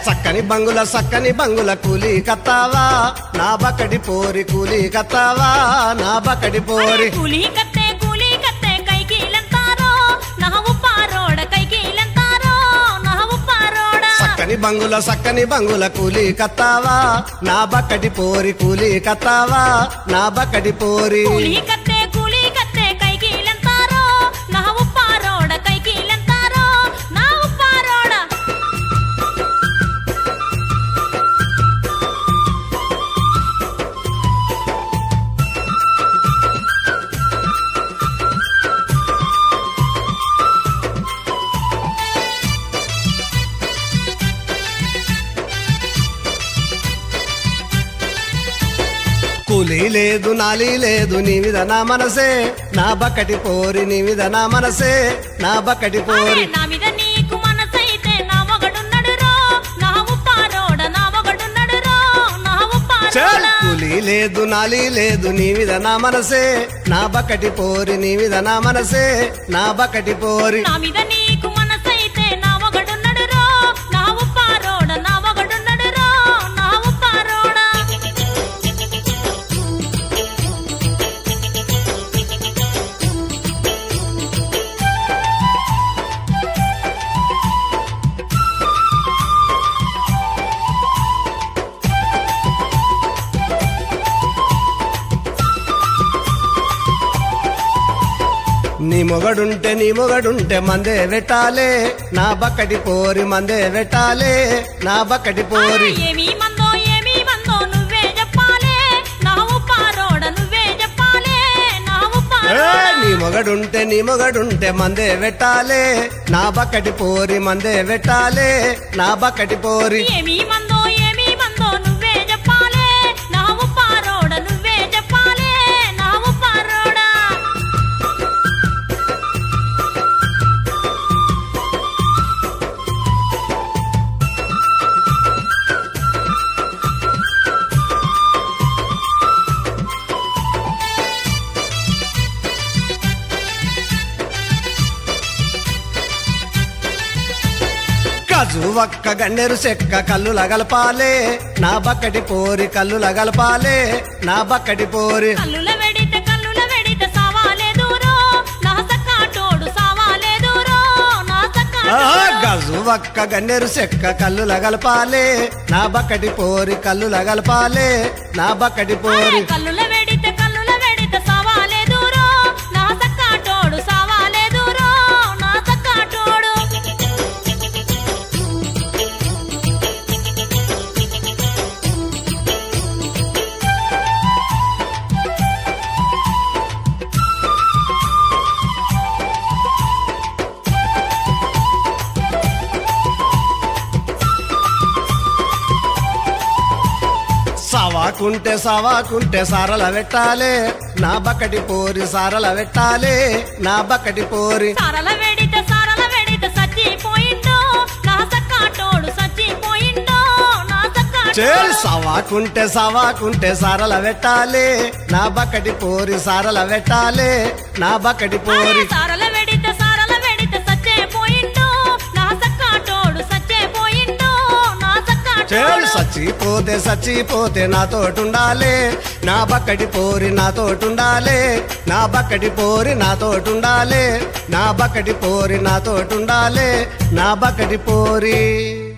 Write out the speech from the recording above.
సక్కని బంగుల సక్కని బంగుల కూలి కత్తావా నా బక్కడి పోరి కూలి కత్తావా నా బక్కడి పోరి ಕೂಲಿ ಕತ್ತೆ ಕೂಲಿ ಕತ್ತೆ ಕೈಕೀಲಂತಾರೋ ನಾವು ಪಾರೋಡ ಕೈಕೀಲಂತಾರೋ ನಾವು ಪಾರೋಡ సక్కని బంగుల సక్కని బంగుల కూలి కత్తావా నా బక్కడి పోరి కూలి కత్తావా నా బక్కడి పోరి ಕೂಲಿ ಕತ್ತೆ ಕೂಲಿ ಕತ್ತೆ ಕೈಕೀಲಂತಾರೋ ನಾವು ಪಾರೋಡ ಕೈಕೀಲಂತಾರೋ ನಾವು ಪಾರೋಡ కూలి లేదు నాలి లేదు నీ మీద నా మనసే నా బక్కటి పోరి నీ మీద నా మనసే నా బక్కటి అరే పోరి నా మీద నీకు మనసైతే నా మొగడున్నడు రో నావు పారోడ నా మొగడున్నడు రో నావు చల్ పారోడ కూలి లేదు నాలి లేదు నీ మీద నా మనసే నా బక్కటి పోరి నీ మీద నా మనసే నా బక్కటి పోరి నా మీద నీకు మనసైతే నా మొగడున్నడు రో నావు పారోడ నా మొగడున్నడు రో నావు పారోడ నీ మొగడుంటే నీ మొగడుంటే మందే వెట్టాలే నా బక్కటి పోరి మందే వెట్టాలే నా బక్కటి అరే పోరి ఏమీ మందో ఏమీ మందో నువ్వే చెప్పాలే నావు పారోడ నువ్వే చెప్పాలే నావు ఏ, పారోడ నీ మొగడుంటే నీ మొగడుంటే మందే వెట్టాలే నా బక్కటి పోరి మందే వెట్టాలే నా బక్కటి పోరి ఏమీ మందో ఏమీ మందో నువ్వే చెప్పాలే నావు పారోడ నువ్వే చెప్పాలే నావు పారోడ గజు ఒక్క గన్నెరు చెక్క కళ్ళు లగలపాలే నా బక్కటి పోరి కళ్ళు లగలపాలే నా బక్కటి పోరి కల్లుల వెడితే కల్లుల వెడితే సావాలే దూరో నా సక్కాటోడు సావాలే దూరో నా ఆ, సక్కాటోడు గజు ఒక్క గన్నెరు చెక్క కళ్ళు లగలపాలే నా బక్కటి పోరి కళ్ళు లగలపాలే నా బక్కటి అరే పోరి కల్లుల వెడితే కల్లుల వెడితే సావాలే దూరో నా సక్కాటోడు సావాలే దూరో నా సక్కాటోడు సవాకుంటే సవాకుంటే సారల పెట్టాలే నా బక్కటి పోరి సారల పెట్టాలే నా బక్కటి పోరి సారల వెడితే సారల వెడితే సచ్చిపోయిందో నా సక్కాటోడు సచ్చిపోయిందో నా చేల్ సక్కాటోడు సవాకుంటే సవాకుంటే సారల పెట్టాలే నా బక్కటి పోరి సారల పెట్టాలే నా బక్కటి అరే పోరి సారల వెడితే సారల వెడితే సచ్చిపోయిందో నా సక్కాటోడు సచ్చిపోయిందో నా చేల్ సక్కాటోడు సచ్చిపోతే సచ్చిపోతే నాతోటుండాలే నా బక్కటి పోరి నాతోటుండాలే నా బక్కటి పోరి నాతోటుండాలే నా బక్కటి పోరి నాతోటుండాలే నా బక్కటి పోరి